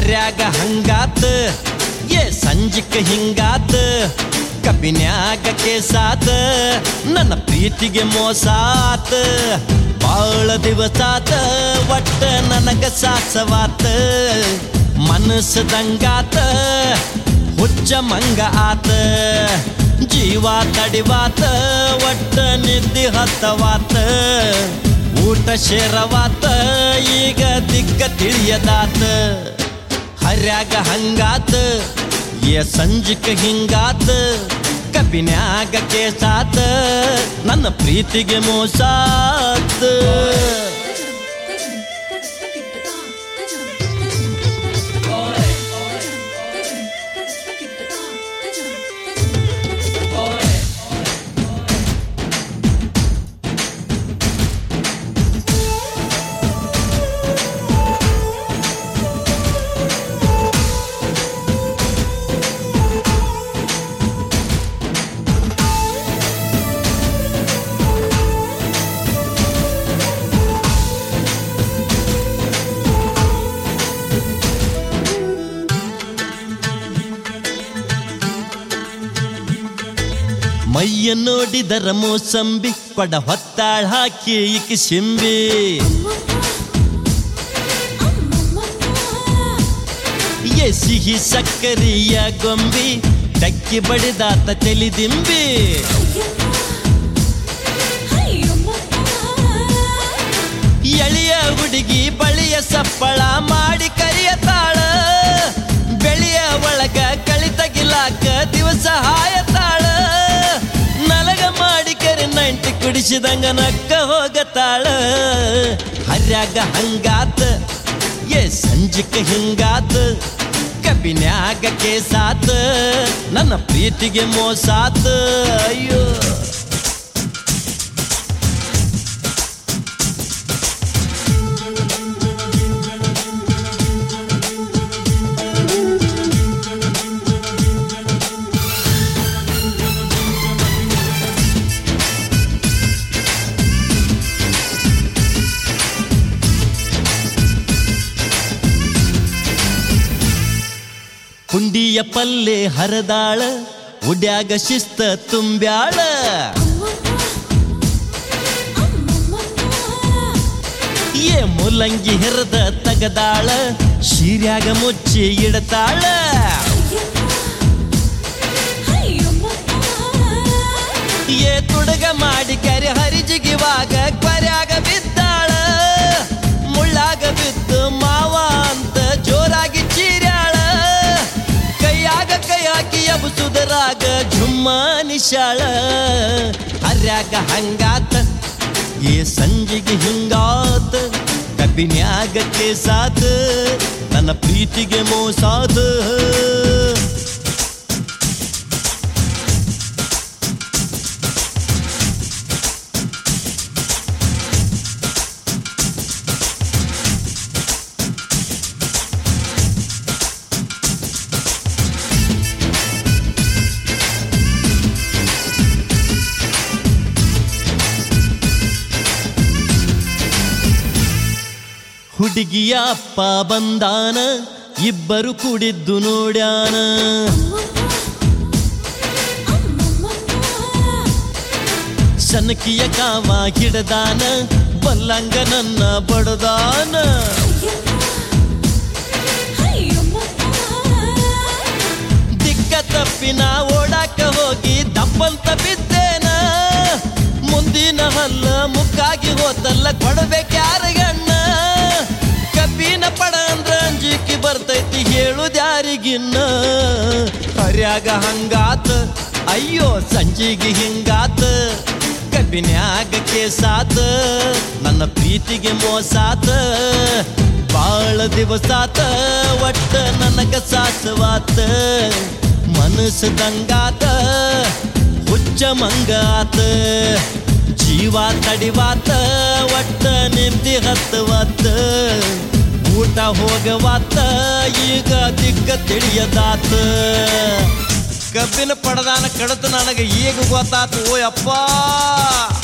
ಹರ್ಯಾಗ ಹಂಗಾತ ಏ ಸಂಜಿಕ ಹಿಂಗಾತ ಕಬ್ಬಿನ್ಯಾಗ ಕೇಸಾತ ನನ್ನ ಪ್ರೀತಿಗೆ ಮೋಸಾತ ಬಾಳ ದಿವಸಾತ ಒಟ್ಟ ನನಗ ಸಾಸವಾತ ಮನಸ್ಸದಂಗಾತ ಹುಚ್ಚ ಮಂಗ ಆತ ಜೀವ ತಡಿವಾತ ಒಟ್ಟ ನಿದ್ದಿ ಹತ್ತವಾತ ಊಟ ಶೇರವಾತ ಈಗ ದಿಕ್ಕ ತಿಳಿಯದಾತ ಹರ್ಯಾಗ ಹಂಗಾತ ಏ ಸಂಜಿಕ ಹಿಂಗಾತ ಕಬ್ಬಿನ್ಯಾಗ ಕೇಸಾತ ನನ್ನ ಪ್ರೀತಿಗೆ ಮೋಸಾತ ಮೈಯ ನೋಡಿದರ ಮೋಸಂಬಿ ಕೊಡ ಹೊತ್ತಾಳ ಹಾಕಿ ಇಕಿ ಶಿಂಬಿ ಏ ಸಿಹಿ ಸಕ್ಕರಿಯ ಗೊಂಬಿ ಡಕ್ಕಿ ಬಡಿದಾತ ತೆಲಿದಿಂಬಿ ಎಳೆಯ ಹುಡುಗಿ ಬಳಿಯ ಸಪ್ಪಳ ಮಾಡಿ ಕರಿಯತಾಳ ಬೆಳೆಯ ಒಳಗ ಕಳಿತಗಿಲಾಕ ದಿವಸ ಹಾಯತಾಳ ನಲಗ ಮಾಡಿ ಕರಿ ನೈಂಟಿ ಕುಡಿಸಿದಂಗ ನಕ್ಕ ಹೋಗತಾಳ ಹರ್ಯಾಗ ಹಂಗಾತ ಏ ಸಂಜಿಕ ಹಿಂಗಾತ ಕಬ್ಬಿನ್ಯಾಗ ಕೇಸಾತ ನನ್ನ ಪ್ರೀತಿಗೆ ಮೋಸಾತ ಅಯ್ಯೋ ಹುಂಡಿಯ ಪಲ್ಲೆ ಹರದಾಳ ಉಡ್ಯಾಗ ಶಿಸ್ತ ತುಂಬ್ಯಾಳ ಏ ಮುಲ್ಲಂಗಿ ಹೆರದ ತಗದಾಳ ಶೀರ್ಯಾಗ ಮುಚ್ಚಿ ಇಡತಾಳ ಏ ತುಡಗ ಮಾಡಿ ಕರೆ ಹರಿಜಿಗಿವಾಗ ಕೊರ್ಯಾಗ ಬಿದ್ದಾಳ ಮುಳ್ಳಾಗ ಬಿದ್ದು ಮಾವ ಅಂತ ಜೋರಾಗಿ ಚೀರ್ಯಾಳ ಕೈಯಾಗ ಕೈ ಹಾಕಿ ಎಬಸುದರಾಗ ಝುಮ್ಮ ನಿಶಾಳ ಹರ್ಯಾಗ ಹಂಗಾತ ಏ ಸಂಜಿಗೆ ಹಿಂಗಾತ ಕಬ್ಬಿನ್ಯಾಗ ಕೇಸಾತ ನನ್ನ ಪ್ರೀತಿಗೆ ಮೋಸಾತ ಹುಡುಗಿಯ ಅಪ್ಪ ಬಂದಾನ ಇಬ್ಬರು ಕುಡಿದ್ದು ನೋಡ್ಯಾನ ಸನಕಿಯ ಕಾವ ಹಿಡದಾನ ಬಲ್ಲಂಗ ನನ್ನ ಬಡದಾನ ದಿಕ್ಕ ತಪ್ಪಿನ ಓಡಾಕ ಹೋಗಿ ದಪ್ಪಂತ ಬಿದ್ದೇನ ಮುಂದಿನ ಹಲ್ಲ ಮುಕ್ಕಾಗಿ ಹೋತಲ್ಲ ಕೊಡಬೇಕ್ಯಾರಗಣ್ಣ ಕಬ್ಬಿನ ಪಡ ಅಂದ್ರ ಅಂಜಿಕಿ ಬರ್ತೈತಿ ಹೇಳುದ್ಯಾರಿಗಿನ್ನ ಹರ್ಯಾಗ ಹಂಗಾತ ಅಯ್ಯೋ ಸಂಜಿಗೆ ಹಿಂಗಾತ ಕಬ್ಬಿನ್ಯಾಗ ಕೇಸಾತ ನನ್ನ ಪ್ರೀತಿಗೆ ಮೋಸಾತ ಬಾಳ ದಿವಸಾತ ಒಟ್ಟ ನನಗ ಸಾಸವಾತ ಮನಸ್ಸದಂಗಾತ ಹುಚ್ಚ ಮಂಗಾತ ಜೀವ ತಡಿವಾತ ಒಟ್ಟ ನಿದ್ದಿ ಹತ್ತವಾತ ಊಟ ಹೋಗವಾತ ಈಗ ದಿಕ್ಕ ತಿಳಿಯದಾತ ಕಬ್ಬಿನ ಪಡದಾನ ಕಡತ ನನಗೆ ಈಗ ಗೊತ್ತಾತು ಓ ಅಪ್ಪ